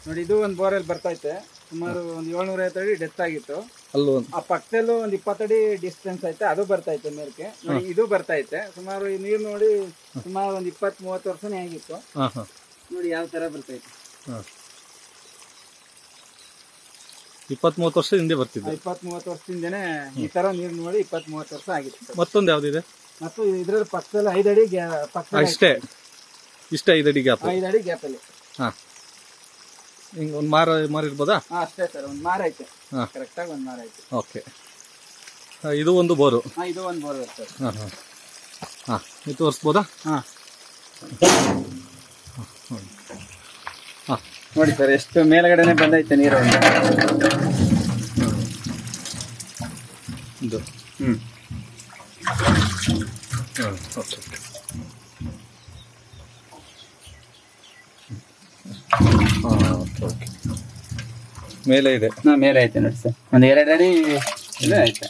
ನೋಡಿ ಇದು ಒಂದು ಬೋರಲ್ಲಿ ಬರ್ತೈತೆ ಸುಮಾರು ಒಂದು ಏಳ್ನೂರ ಐವತ್ತಡಿ ಡೆತ್ ಆಗಿತ್ತು ಅಲ್ಲೂ ಒಂದು ಆ ಪಕ್ಕದಲ್ಲೂ ಒಂದು ಇಪ್ಪತ್ತಡಿ ಡಿಸ್ಟೆನ್ಸ್ ಐತೆ ಅದು ಬರ್ತೈತೆ ಮೇಲ್ಕೆ ನೋಡಿ ಇದು ಬರ್ತೈತೆ ಸುಮಾರು ಈ ನೀರು ನೋಡಿ ಸುಮಾರು ಒಂದು ಇಪ್ಪತ್ತ್ ಮೂವತ್ತು ವರ್ಷನೇ ಆಗಿತ್ತು ಹಾಂ ಹಾಂ ನೋಡಿ ಯಾವ ತರ ಬರ್ತೈತೆ ಹಾಂ ಇಪ್ಪತ್ತ್ ಮೂವತ್ತು ವರ್ಷ ಹಿಂದೆ ಬರ್ತಿದ್ದೆ ಇಪ್ಪತ್ತ್ ಮೂವತ್ತು ವರ್ಷದಿಂದನೇ ಈ ತರ ನೀರು ನೋಡಿ ಇಪ್ಪತ್ತ್ ಮೂವತ್ತು ವರ್ಷ ಆಗಿತ್ತು ಮತ್ತೊಂದು ಯಾವ್ದಿದೆ ಮತ್ತು ಇದ್ರಲ್ಲಿ ಪಕ್ಕದಲ್ಲಿ ಐದು ಅಡಿ ಗ್ಯಾ- ಆ, ಪಕ್ಕದಲ್ಲಿ ಇಷ್ಟೇ ಇಷ್ಟೇ ಐದು ಅಡಿ ಗ್ಯಾಪ್ ಐದು ಅಡಿ ಗ್ಯಾಪ್ ಅಲ್ಲಿ ಹಾಂ ಹಿಂಗೆ ಒಂದು ಮಾರ ಮಾರಿರ್ಬೋದಾ ಹಾ ಅಷ್ಟೇ ಸರ್ ಒಂದು ಮಾರ ಐತೆ ಹಾ. ಕರೆಕ್ಟ್ ಆಗಿ ಒಂದು ಮಾರ ಐತೆ ಓಕೆ ಇದು ಒಂದು ಬೋರು ಹಾ ಇದು ಒಂದು ಬೋರ್ ಬರ್ತದೆ ಹಾಂ ಹಾಂ ಹಾಂ ಇದು ತೋರಿಸ್ಬೋದಾ ಹಾ ಹಾಂ ನೋಡಿ ಸರ್ ಎಷ್ಟು ಮೇಲ್ಗಡೆನೆ ಬಂದೈತೆ ನೀರು ಇದು ಹ್ಮ್ ಹಾಂ ಓಕೆ ಹಾಂ ಓಕೆ ಓಕೆ ಮೇಲೆ ಇದೆ ಹಾ ಮೇಲೆ ಐತೆ ನೋಡಿ ಸರ್ ಒಂದು ಎರಡು ಅಡಿ ಇದೆ ಐತೆ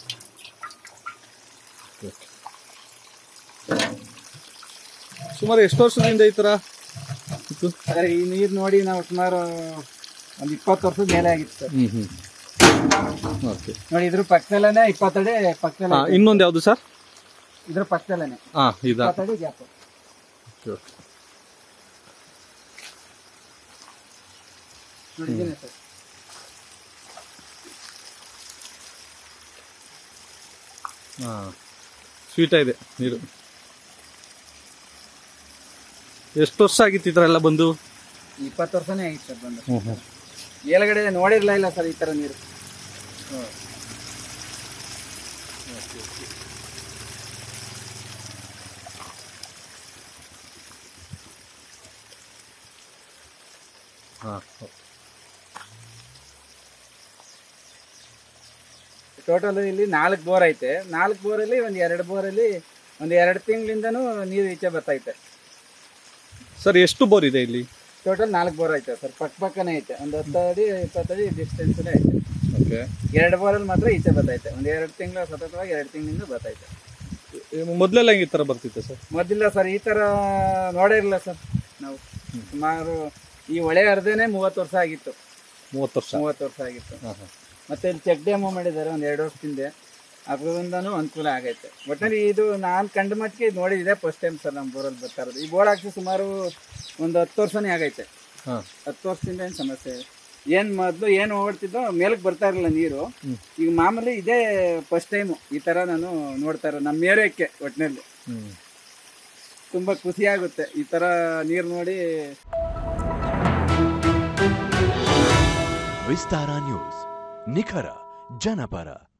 ಸುಮಾರು ಎಷ್ಟು ವರ್ಷದಿಂದ ಈ ಥರ ಇತ್ತು ಸರ್ ಈ ನೀರು ನೋಡಿ ನಾವು ಸುಮಾರು ಒಂದು ಇಪ್ಪತ್ತು ವರ್ಷದ ಮೇಲೆ ಆಗಿತ್ತು ಸರ್ ಹ್ಞೂ ಹ್ಞೂ ಓಕೆ ನೋಡಿ ಇದ್ರ ಪಕ್ಕದಲ್ಲೇ ಇಪ್ಪತ್ತಡಿ ಪಕ್ಕದಲ್ಲೇ ಹಾಂ ಇನ್ನೊಂದು ಯಾವುದು ಸರ್ ಇದ್ರ ಪಕ್ಕದಲ್ಲೇ ಹಾಂ ಇದಾ ಇಪ್ಪತ್ತಡಿ ಗ್ಯಾಪ್ ಓಕೆ ಓಕೆ ನೋಡಿ ಇದೇನೆ ಸರ್ ಹಾಂ ಸ್ವೀಟ ಇದೆ ನೀರು ಎಷ್ಟು ವರ್ಷ ಆಗಿತ್ತು ಈ ಥರ ಎಲ್ಲ ಬಂದು ಇಪ್ಪತ್ತು ವರ್ಷನೇ ಆಗಿತ್ತು ಸರ್ ಬಂದು ಹ್ಞೂ ಹ್ಞೂ ಮೇಲ್ಗಡೆ ನೋಡಿರ್ಲ ಇಲ್ಲ ಸರ್ ಈ ತರ ನೀರು ಹಾಂ ಟೋಟಲ್ ಇಲ್ಲಿ ನಾಲ್ಕು ಬೋರ್ ಐತೆ ನಾಲ್ಕು ಬೋರಲ್ಲಿ ಒಂದು ಎರಡು ಬೋರಲ್ಲಿ ಒಂದು ಎರಡು ತಿಂಗಳಿಂದನೂ ನೀರು ಈಚೆ ಬರ್ತೈತೆ ಸರ್ ಎಷ್ಟು ಬೋರ್ ಇದೆ ಇಲ್ಲಿ ಟೋಟಲ್ ನಾಲ್ಕು ಬೋರ್ ಐತೆ ಸರ್ ಪಕ್ಕ ಪಕ್ಕನೇ ಐತೆ ಒಂದು ಹತ್ತು ಅಡಿ ಇಪ್ಪತ್ತಡಿ ಡಿಸ್ಟೆನ್ಸ್ ಐತೆ ಓಕೆ ಎರಡು ಬೋರಲ್ಲಿ ಮಾತ್ರ ಈಚೆ ಬರ್ತೈತೆ ಒಂದು ಎರಡು ತಿಂಗಳು ಸತತವಾಗಿ ಎರಡು ತಿಂಗಳಿಂದ ಬರ್ತೈತೆ ಮೊದಲೆಲ್ಲ ಈ ಥರ ಬರ್ತಿತ್ತೆ ಸರ್ ಮೊದಲಿಲ್ಲ ಸರ್ ಈ ಥರ ನೋಡೇ ಇರಲಿಲ್ಲ ಸರ್ ನಾವು ಸುಮಾರು ಈ ಹೊಳೆ ಅರ್ಧನೇ ಮೂವತ್ತು ವರ್ಷ ಆಗಿತ್ತು ಮೂವತ್ತು ವರ್ಷ ಮೂವತ್ತು ವರ್ಷ ಆಗಿತ್ತು ಹಾಂ ಹಾಂ ಮತ್ತೆ ಇಲ್ಲಿ ಚೆಕ್ ಡ್ಯಾಮು ಮಾಡಿದ್ದಾರೆ ಒಂದು ಎರಡು ವರ್ಷದಿಂದ ಅದರಿಂದನೂ ಅನುಕೂಲ ಆಗೈತೆ ಒಟ್ಟಿನಲ್ಲಿ ಇದು ನಾನು ಕಂಡ ಮಟ್ಟಿಗೆ ಇದು ನೋಡಿದೆ ಫಸ್ಟ್ ಟೈಮ್ ಸರ್ ನಮ್ಮ ಬೋರಲ್ಲಿ ಬರ್ತಾ ಇರೋದು ಈ ಬೋರ್ ಹಾಕಿ ಸುಮಾರು ಒಂದು ಹತ್ತು ವರ್ಷನೇ ಆಗೈತೆ ಹಾಂ ಹತ್ತು ವರ್ಷದಿಂದ ಏನು ಸಮಸ್ಯೆ ಏನು ಮೊದಲು ಏನು ಓಡ್ತಿದ್ದೋ ಮೇಲಕ್ಕೆ ಬರ್ತಾ ಇರಲಿಲ್ಲ ನೀರು ಈಗ ಮಾಮೂಲಿ ಇದೇ ಫಸ್ಟ್ ಟೈಮು ಈ ಥರ ನಾನು ನೋಡ್ತಾ ಇರೋದು ನಮ್ಮ ಏರಿಯಾಕ್ಕೆ ಒಟ್ಟಿನಲ್ಲಿ ಹ್ಞೂ ತುಂಬ ಖುಷಿಯಾಗುತ್ತೆ ಈ ಥರ ನೀರು ನೋಡಿ ವಿಸ್ತಾರ ನ್ಯೂಸ್ ನಿಖರ ಜನಪರ